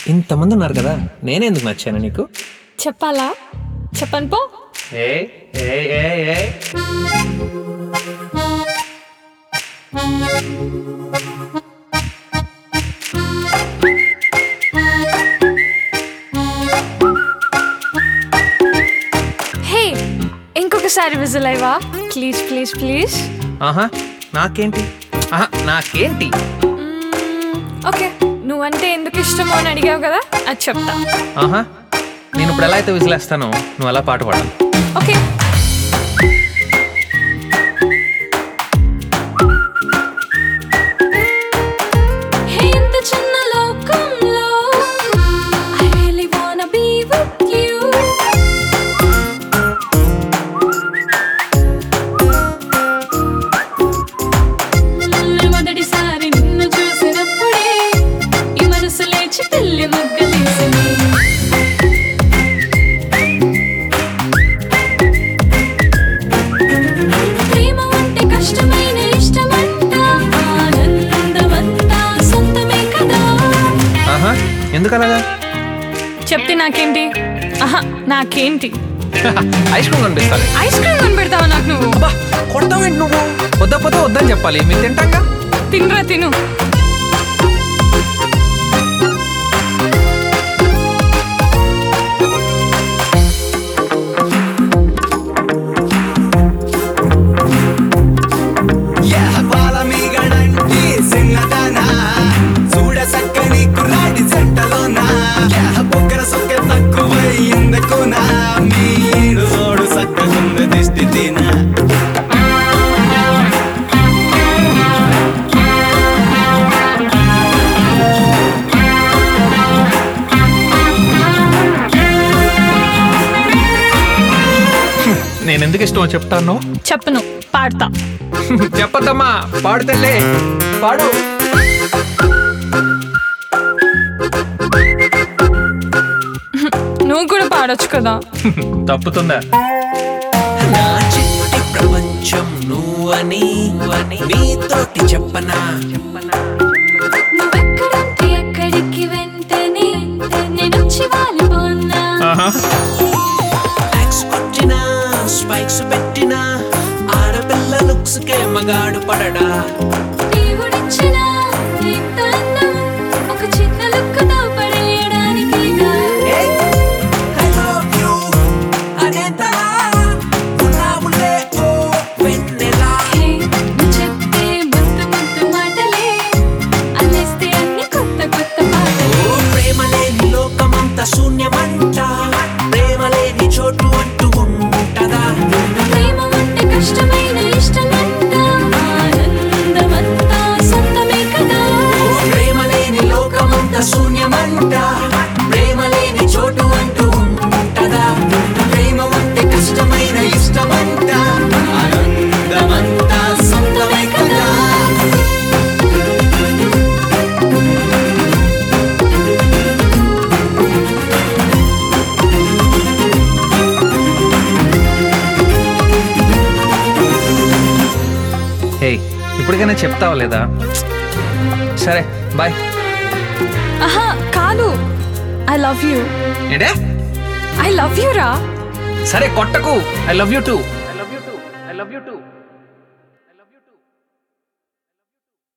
ఇంతమంది ఉన్నారు కదా నేనే ఎందుకు నచ్చాను నీకు చెప్పాలా చెప్పను పో ఏ ఏ ఏ ఏ హే ఇంకొకసారి విజిల్ అయ్యవా ప్లీజ్ ప్లీజ్ ప్లీజ్ ఆహా నాకేంటి ఆహా నాకేంటి ఓకే నువ్వంటే ఎందుకు ఇష్టమో అని అడిగావు కదా అది చెప్తా ఆహా నేను ఇప్పుడు ఎలా అయితే విసిలేస్తానో నువ్వు అలా పాట పాడాలి ఓకే హే ఇంత చిన్న లోకంలో I really wanna be with you మొదటిసారి నిన్ను చూసినప్పుడే ఈ మనసు లేచి పెళ్లి మొగ్గలేసింది ప్రేమ అంటే కష్టమైన ఇష్టమంట ఆనందమంతా సొంతమే కదా ఆహా ఎందుకు అలాగా చెప్తే నాకేంటి ఆహా నాకేంటి ఐస్ క్రీమ్ కనిపిస్తాలి ఐస్ క్రీమ్ కొనిపెడతావా నాకు నువ్వు అబ్బా కొడతావేంటి నువ్వు వద్దపోతే వద్దని చెప్పాలి మీరు తింటాక తినరా తిను బాలమీగడంటి సిన్నదానా చూడ సక్కని కుర్రాడి జంటలోనా బొక్కర సొక్క తక్కువై ఎందుకునా మీరు చూడు సక్కగుంది దిష్టి తినా నేను ఎందుకు ఇష్టమో చెప్తాను చెప్పను పాడతా చెప్పద్దమ్మా పాడుతలే పాడు నువ్వు కూడా పాడొచ్చు కదా తప్పుతుందా నా చిట్టి ప్రపంచం నువ్వని నీతోటి చెప్పనా నువ్వెక్కడంటే ఎక్కడికి వెంటనే నేను వచ్చి వాలిపోన్నా ఆహా ఫ్లాక్స్ కొట్టినా స్పైక్స్ పెట్టినా ఆడపిల్ల లుక్స్ కే మగాడు పడడా దేవుడిచ్చిన ఇంత అందం ఒక చిన్న లుక్కుతో పడేయడానికి Hey, I love you. అదేంతలా? ఉన్నావులే, ఓ వెన్నెలా. నువ్వు చెప్తే ముద్దు ముద్దు మాటలే అల్లేస్తే అన్ని కొత్త కొత్త ఓ పాటలే ప్రేమ లేని లోకమంత శూన్యమంట ప్రేమ లేని చోటు అంటూ ఉంటదా ప్రేమ అంటే కష్టమైన ఇష్టమంట ఆనందమంతా సొంతమే కదా ఓ ప్రేమ లేని లోకమంత శూన్యమంట ప్రేమ లేని చోటు అంటూ ఉంటదా ప్రేమ అంటే కష్టమైన ఇష్టమంట ఆనందమంతా సొంతమే కదా హే ఇప్పటికైనా చెప్తావా లేదా సరే బాయ్ ఆహా కాదు ఐ లవ్ యూ ఏంటే ఐ లవ్ యూ రా సరే కొట్టకు I love you too I love you too I love you two